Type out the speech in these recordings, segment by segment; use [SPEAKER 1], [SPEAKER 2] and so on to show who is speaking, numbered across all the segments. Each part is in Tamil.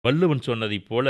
[SPEAKER 1] வள்ளுவன் சொன்னதைப் போல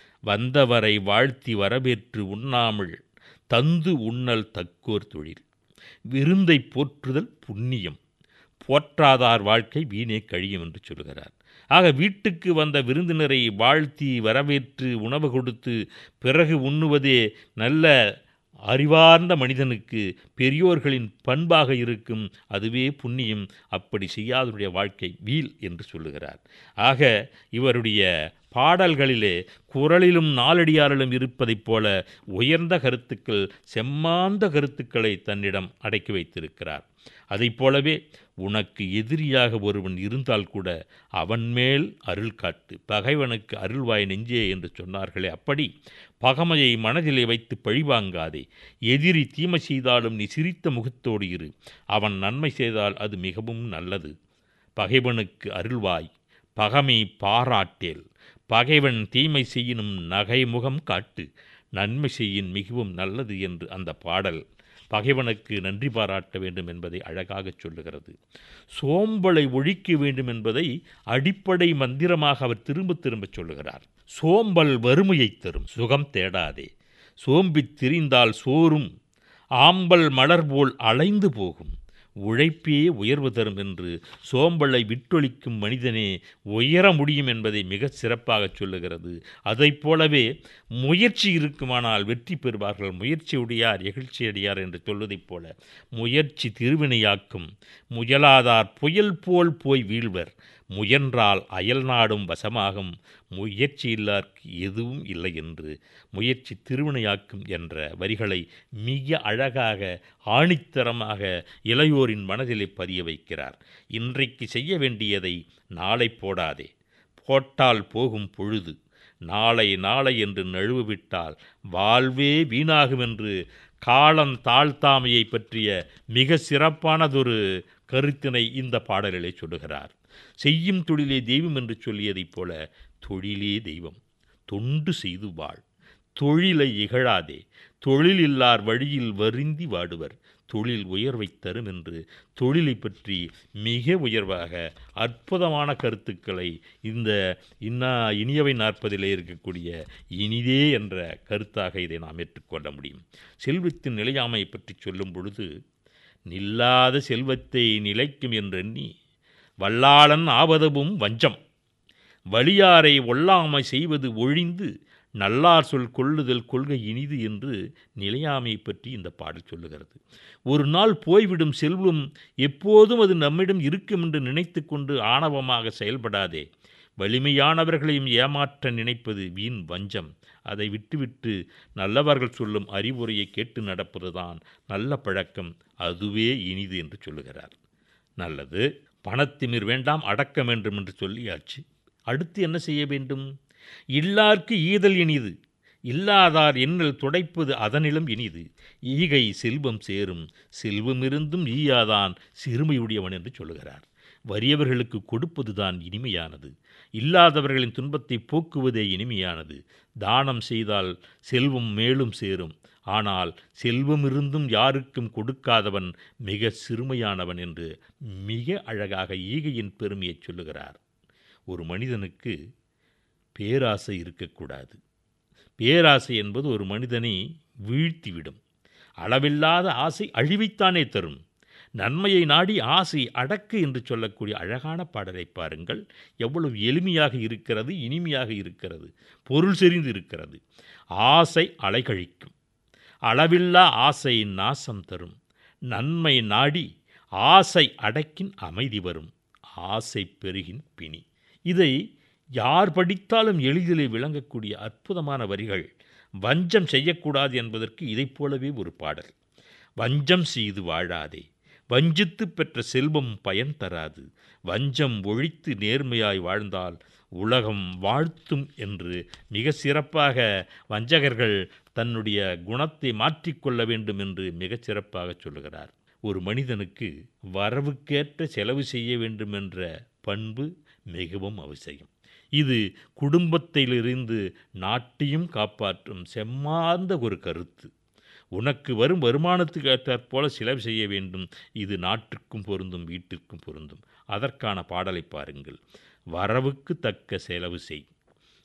[SPEAKER 1] வந்தவரை வாழ்த்தி வரவேற்று உண்ணாமல் தந்து உண்ணல் தக்கோர் தொழில் விருந்தைப் போற்றுதல் புண்ணியம் போற்றாதார் வாழ்க்கை வீணே கழியும் என்று சொல்கிறார் ஆக வீட்டுக்கு வந்த விருந்தினரை வாழ்த்தி வரவேற்று உணவு கொடுத்து பிறகு உண்ணுவதே நல்ல அறிவார்ந்த மனிதனுக்கு பெரியோர்களின் பண்பாக இருக்கும் அதுவே புண்ணியம் அப்படி செய்யாதவருடைய வாழ்க்கை வீல் என்று சொல்லுகிறார் ஆக இவருடைய பாடல்களிலே குரலிலும் நாலடியாரிலும் இருப்பதைப் போல உயர்ந்த கருத்துக்கள் செம்மாந்த கருத்துக்களை தன்னிடம் அடக்கி வைத்திருக்கிறார் அதைப் போலவே உனக்கு எதிரியாக ஒருவன் இருந்தால் கூட அவன் மேல் அருள் காட்டு பகைவனுக்கு அருள்வாய் நெஞ்சே என்று சொன்னார்களே அப்படி பகமையை மனதிலே வைத்து பழிவாங்காதே எதிரி தீமை செய்தாலும் நீ சிரித்த முகத்தோடு இரு அவன் நன்மை செய்தால் அது மிகவும் நல்லது பகைவனுக்கு அருள்வாய் பகமை பாராட்டேல் பகைவன் தீமை செய்யினும் நகைமுகம் காட்டு நன்மை செய்யின் மிகவும் நல்லது என்று அந்த பாடல் பகைவனுக்கு நன்றி பாராட்ட வேண்டும் என்பதை அழகாகச் சொல்லுகிறது சோம்பலை ஒழிக்க வேண்டும் என்பதை அடிப்படை மந்திரமாக அவர் திரும்ப திரும்ப சொல்லுகிறார் சோம்பல் வறுமையைத் தரும் சுகம் தேடாதே சோம்பித் திரிந்தால் சோறும் ஆம்பல் மலர் போல் அலைந்து போகும் உழைப்பே உயர்வு தரும் என்று சோம்பலை விட்டொழிக்கும் மனிதனே உயர முடியும் என்பதை மிக சிறப்பாக சொல்லுகிறது அதைப் போலவே முயற்சி இருக்குமானால் வெற்றி பெறுவார்கள் முயற்சி உடையார் எகிழ்ச்சி அடியார் என்று சொல்வதைப் போல முயற்சி திருவினையாக்கும் முயலாதார் புயல் போல் போய் வீழ்வர் முயன்றால் அயல் நாடும் வசமாகும் முயற்சி இல்லார்க்கு எதுவும் இல்லை என்று முயற்சி திருவினையாக்கும் என்ற வரிகளை மிக அழகாக ஆணித்தரமாக இளையோரின் மனதிலே பதிய வைக்கிறார் இன்றைக்கு செய்ய வேண்டியதை நாளை போடாதே போட்டால் போகும் பொழுது நாளை நாளை என்று நழுவுவிட்டால் வாழ்வே வீணாகும் என்று காலம் தாழ்த்தாமையை பற்றிய மிக சிறப்பானதொரு கருத்தினை இந்த பாடலிலே சொல்லுகிறார் செய்யும் தொழிலே தெய்வம் என்று சொல்லியதைப் போல தொழிலே தெய்வம் தொண்டு செய்து வாழ் தொழிலை இகழாதே தொழில் இல்லார் வழியில் வருந்தி வாடுவர் தொழில் உயர்வை தரும் என்று தொழிலை பற்றி மிக உயர்வாக அற்புதமான கருத்துக்களை இந்த இன்னா இனியவை நாற்பதிலே இருக்கக்கூடிய இனிதே என்ற கருத்தாக இதை நாம் ஏற்றுக்கொள்ள முடியும் செல்வத்தின் நிலையாமை பற்றி சொல்லும் பொழுது நில்லாத செல்வத்தை நிலைக்கும் என்றெண்ணி வல்லாளன் ஆவதும் வஞ்சம் வலியாரை ஒல்லாமை செய்வது ஒழிந்து நல்லார் சொல் கொள்ளுதல் கொள்கை இனிது என்று நிலையாமை பற்றி இந்த பாடல் சொல்லுகிறது ஒரு நாள் போய்விடும் செல்வம் எப்போதும் அது நம்மிடம் இருக்கும் என்று நினைத்து கொண்டு ஆணவமாக செயல்படாதே வலிமையானவர்களையும் ஏமாற்ற நினைப்பது வீண் வஞ்சம் அதை விட்டுவிட்டு நல்லவர்கள் சொல்லும் அறிவுரையை கேட்டு நடப்பதுதான் நல்ல பழக்கம் அதுவே இனிது என்று சொல்லுகிறார் நல்லது பணத்திமிர் வேண்டாம் அடக்க வேண்டும் என்று சொல்லியாச்சு அடுத்து என்ன செய்ய வேண்டும் இல்லார்க்கு ஈதல் இனிது இல்லாதார் எண்ணல் துடைப்பது அதனிலும் இனிது ஈகை செல்வம் சேரும் செல்வமிருந்தும் ஈயாதான் சிறுமையுடையவன் என்று சொல்லுகிறார் வறியவர்களுக்கு கொடுப்பதுதான் இனிமையானது இல்லாதவர்களின் துன்பத்தை போக்குவதே இனிமையானது தானம் செய்தால் செல்வம் மேலும் சேரும் ஆனால் செல்வமிருந்தும் யாருக்கும் கொடுக்காதவன் மிக சிறுமையானவன் என்று மிக அழகாக ஈகையின் பெருமையை சொல்லுகிறார் ஒரு மனிதனுக்கு பேராசை இருக்கக்கூடாது பேராசை என்பது ஒரு மனிதனை வீழ்த்திவிடும் அளவில்லாத ஆசை அழிவைத்தானே தரும் நன்மையை நாடி ஆசை அடக்கு என்று சொல்லக்கூடிய அழகான பாடலை பாருங்கள் எவ்வளவு எளிமையாக இருக்கிறது இனிமையாக இருக்கிறது பொருள் செறிந்து இருக்கிறது ஆசை அலைகழிக்கும் அளவில்லா ஆசை நாசம் தரும் நன்மை நாடி ஆசை அடக்கின் அமைதி வரும் ஆசை பெருகின் பிணி இதை யார் படித்தாலும் எளிதிலே விளங்கக்கூடிய அற்புதமான வரிகள் வஞ்சம் செய்யக்கூடாது என்பதற்கு இதைப் போலவே ஒரு பாடல் வஞ்சம் செய்து வாழாதே வஞ்சித்து பெற்ற செல்வம் பயன் தராது வஞ்சம் ஒழித்து நேர்மையாய் வாழ்ந்தால் உலகம் வாழ்த்தும் என்று மிக சிறப்பாக வஞ்சகர்கள் தன்னுடைய குணத்தை மாற்றிக்கொள்ள வேண்டும் என்று மிகச் சிறப்பாக சொல்லுகிறார் ஒரு மனிதனுக்கு வரவுக்கேற்ற செலவு செய்ய வேண்டும் என்ற பண்பு மிகவும் அவசியம் இது குடும்பத்திலிருந்து நாட்டையும் காப்பாற்றும் செம்மார்ந்த ஒரு கருத்து உனக்கு வரும் வருமானத்துக்கு ஏற்றாற்போல செலவு செய்ய வேண்டும் இது நாட்டுக்கும் பொருந்தும் வீட்டிற்கும் பொருந்தும் அதற்கான பாடலை பாருங்கள் வரவுக்கு தக்க செலவு செய்